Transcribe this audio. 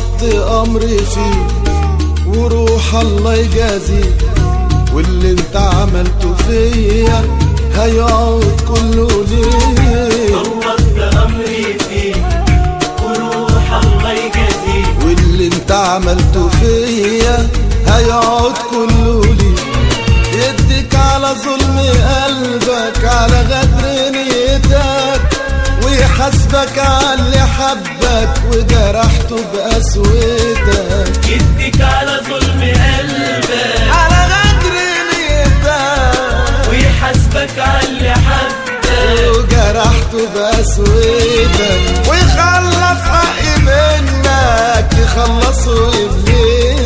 فوضت امري فيه وروح الله يجازيك واللي انت عملته فيا هيعود كله ليه فوضت امري فيك وروح الله يجازيك واللي انت عملته فيا هيعود كله لي يديك على ظلم قلبك على غدر نيتك ويحاسبك على اللي حبك وجرحته بقسوتك يديك على ظلم قلبك على غدر نيتك ويحاسبك على اللي حبك وجرحته بقسوتك ويخلص حقي منك يخلصه يبليك